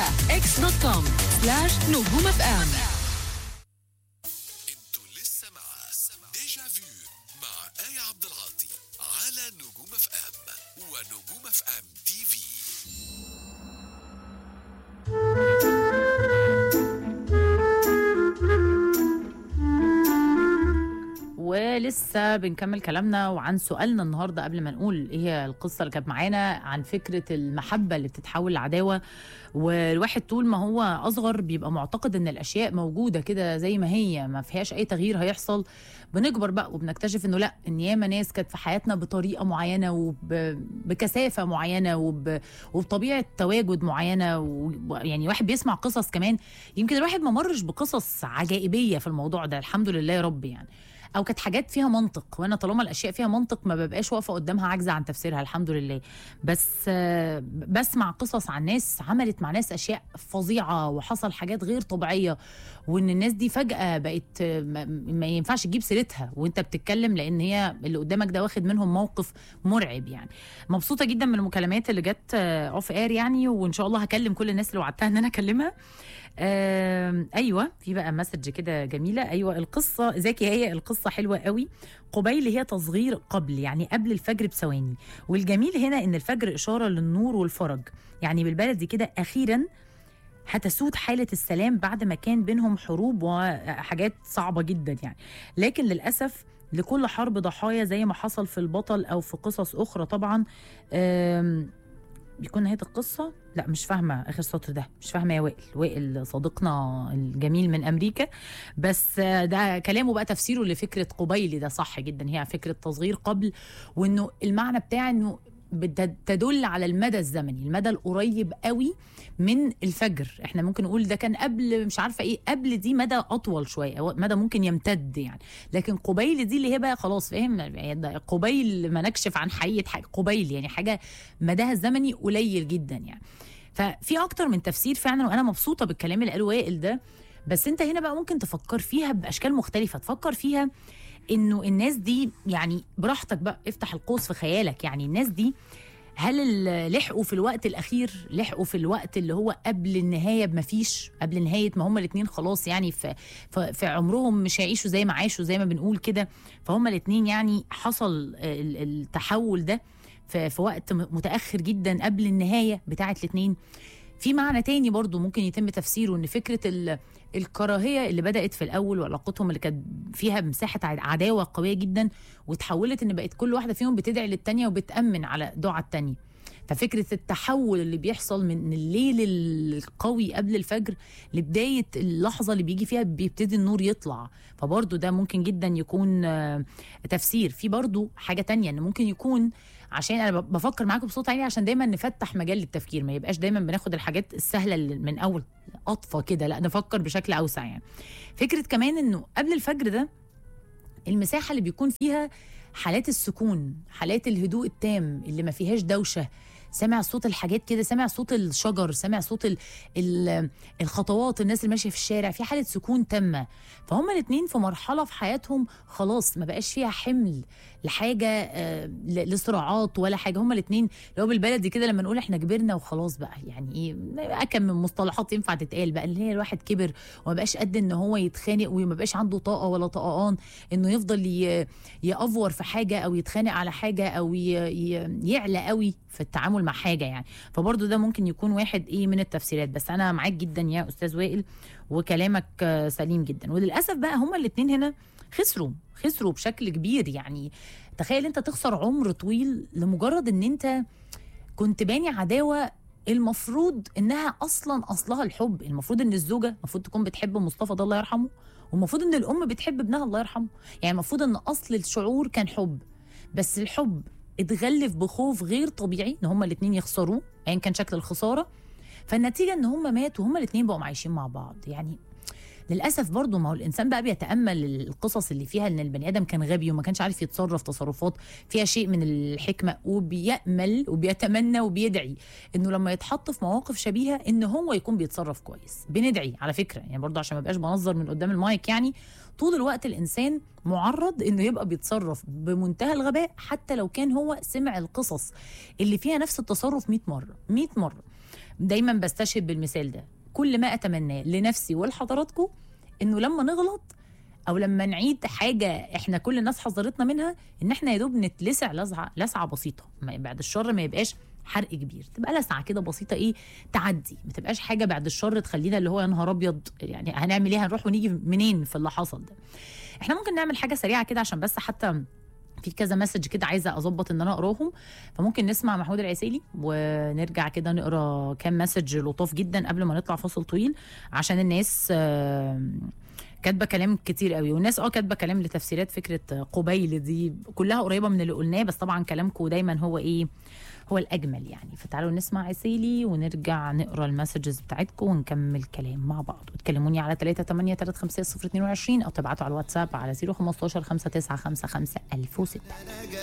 على اكس دوت كوم سلاش نجوم اف ام انتوا لسه مع ديجا فيو مع آية عبد العاطي على نجوم اف ام ونجوم اف ام تي في ولسه بنكمل كلامنا وعن سؤالنا النهارده قبل ما نقول ايه هي القصه اللي كانت معانا عن فكره المحبه اللي بتتحول لعداوه والواحد طول ما هو اصغر بيبقى معتقد ان الاشياء موجوده كده زي ما هي ما فيهاش اي تغيير هيحصل بنكبر بقى وبنكتشف انه لا ان ياما ناس كانت في حياتنا بطريقه معينه وبكثافه معينه وب... وبطبيعه تواجد معينه ويعني واحد بيسمع قصص كمان يمكن الواحد ما مرش بقصص عجائبيه في الموضوع ده الحمد لله يا رب يعني او كانت حاجات فيها منطق وانا طالما الاشياء فيها منطق ما ببقاش واقفه قدامها عاجزه عن تفسيرها الحمد لله بس آه، بسمع قصص عن ناس عملت مع ناس اشياء فظيعه وحصل حاجات غير طبيعيه وان الناس دي فجاه بقت آه، ما- ما ينفعش تجيب سيرتها وانت بتتكلم لان هي اللي قدامك ده واخد منهم موقف مرعب يعني مبسوطه جدا من المكالمات اللي جت اوف اير يعني وان شاء الله هكلم كل الناس اللي وعدتها ان انا اكلمها آم، ايوه في بقى مسج كده جميله ايوه القصه ذكي هي القصه حلوه قوي قبيل هي تصغير قبل يعني قبل الفجر بثواني والجميل هنا ان الفجر اشاره للنور والفرج يعني بالبلدي كده اخيرا هتسود حالة السلام بعد ما كان بينهم حروب وحاجات صعبة جدا يعني لكن للأسف لكل حرب ضحايا زي ما حصل في البطل أو في قصص أخرى طبعا آم، بيكون نهايه القصه لا مش فاهمه اخر سطر ده مش فاهمه يا وائل وائل صديقنا الجميل من امريكا بس آه، ده كلامه بقى تفسيره لفكره قبيلي ده صح جدا هي فكره تصغير قبل وانه المعنى بتاع انه بت- تدل على المدى الزمني المدى القريب قوي من الفجر احنا ممكن نقول ده كان قبل مش عارفه ايه قبل دي مدى اطول شويه أو مدى ممكن يمتد يعني لكن قبيل دي اللي هي بقى خلاص فاهم يعني ده قبيل ما نكشف عن حقيقه حاجه قبيل يعني حاجه مداها الزمني قليل جدا يعني ففي اكتر من تفسير فعلا وانا مبسوطه بالكلام اللي قاله وائل ده بس انت هنا بقى ممكن تفكر فيها باشكال مختلفه تفكر فيها انه الناس دي يعني براحتك بقى افتح القوس في خيالك يعني الناس دي هل ال- لحقوا في الوقت الاخير لحقوا في الوقت اللي هو قبل النهايه بما فيش قبل نهايه ما هما الاثنين خلاص يعني في, في في عمرهم مش هيعيشوا زي ما عاشوا زي ما بنقول كده فهم الاثنين يعني حصل ال- التحول ده في, في وقت م- متاخر جدا قبل النهايه بتاعه الاثنين في معنى تاني برضو ممكن يتم تفسيره ان فكره ال- الكراهيه اللي بدات في الاول وعلاقتهم اللي كانت فيها مساحه عد- عداوه قويه جدا وتحولت ان بقت كل واحده فيهم بتدعي للتانيه وبتامن على دعاء التانيه ففكره التحول اللي بيحصل من الليل القوي قبل الفجر لبدايه اللحظه اللي بيجي فيها بيبتدي النور يطلع فبرضه ده ممكن جدا يكون آه، تفسير في برضه حاجه تانية ان ممكن يكون عشان انا ب- بفكر معاكم بصوت عالي عشان دايما نفتح مجال للتفكير ما يبقاش دايما بناخد الحاجات السهله اللي من اول قطفه كده لا نفكر بشكل اوسع يعني فكره كمان انه قبل الفجر ده المساحه اللي بيكون فيها حالات السكون حالات الهدوء التام اللي ما فيهاش دوشه سامع صوت الحاجات كده سامع صوت الشجر سامع صوت ال ال الخطوات الناس اللي ماشيه في الشارع في حاله سكون تامه فهم الاثنين في مرحله في حياتهم خلاص ما بقاش فيها حمل لحاجه آه، ل- لصراعات ولا حاجه هم الاثنين لو بالبلدي كده لما نقول احنا كبرنا وخلاص بقى يعني ايه اكم من مصطلحات ينفع تتقال بقى اللي هي الواحد كبر وما بقاش قد ان هو يتخانق وما بقاش عنده طاقه ولا طقان انه يفضل ي- يأفور في حاجه او يتخانق على حاجه او ي- ي- يعلى قوي في التعامل مع حاجه يعني فبرضه ده ممكن يكون واحد ايه من التفسيرات بس انا معاك جدا يا استاذ وائل وكلامك آه، سليم جدا وللاسف بقى هما الاثنين هنا خسروا خسروا بشكل كبير يعني تخيل انت تخسر عمر طويل لمجرد ان انت كنت باني عداوه المفروض انها اصلا اصلها الحب المفروض ان الزوجه المفروض تكون بتحب مصطفى ده الله يرحمه والمفروض ان الام بتحب ابنها الله يرحمه يعني المفروض ان اصل الشعور كان حب بس الحب اتغلف بخوف غير طبيعي ان هما الاثنين يخسروه ايا كان شكل الخساره فالنتيجه ان هما ماتوا هما الاثنين بقوا عايشين مع بعض يعني للاسف برضه ما هو الانسان بقى بيتامل القصص اللي فيها ان البني ادم كان غبي وما كانش عارف يتصرف تصرفات فيها شيء من الحكمه وبيامل وبيتمنى وبيدعي انه لما يتحط في مواقف شبيهه ان هو يكون بيتصرف كويس بندعي على فكره يعني برضه عشان ما بقاش بنظر من قدام المايك يعني طول الوقت الانسان معرض انه يبقى بيتصرف بمنتهى الغباء حتى لو كان هو سمع القصص اللي فيها نفس التصرف 100 مره 100 مره دايما بستشهد بالمثال ده كل ما اتمناه لنفسي ولحضراتكم انه لما نغلط او لما نعيد حاجه احنا كل الناس حذرتنا منها ان احنا يا دوب نتلسع لسعه لسعه بسيطه ما- بعد الشر ما يبقاش حرق كبير تبقى لسعه كده بسيطه ايه تعدي ما تبقاش حاجه بعد الشر تخلينا اللي هو يا نهار ابيض يعني هنعمل ايه هنروح ونيجي منين في اللي حصل ده احنا ممكن نعمل حاجه سريعه كده عشان بس حتى في كذا مسج كده عايزه اظبط ان انا اقراهم فممكن نسمع محمود العسيلي ونرجع كده نقرا كام مسج لطاف جدا قبل ما نطلع فاصل طويل عشان الناس آم، كاتبه كلام كتير قوي والناس اه كاتبه كلام لتفسيرات فكره قبيل دي كلها قريبه من اللي قلناه بس طبعا كلامكم دايما هو ايه هو الاجمل يعني فتعالوا نسمع عسيلي ونرجع نقرا المسجز بتاعتكم ونكمل كلام مع بعض وتكلموني على 3 8 3 5 0 22 او تبعتوا على الواتساب على 015 595 1006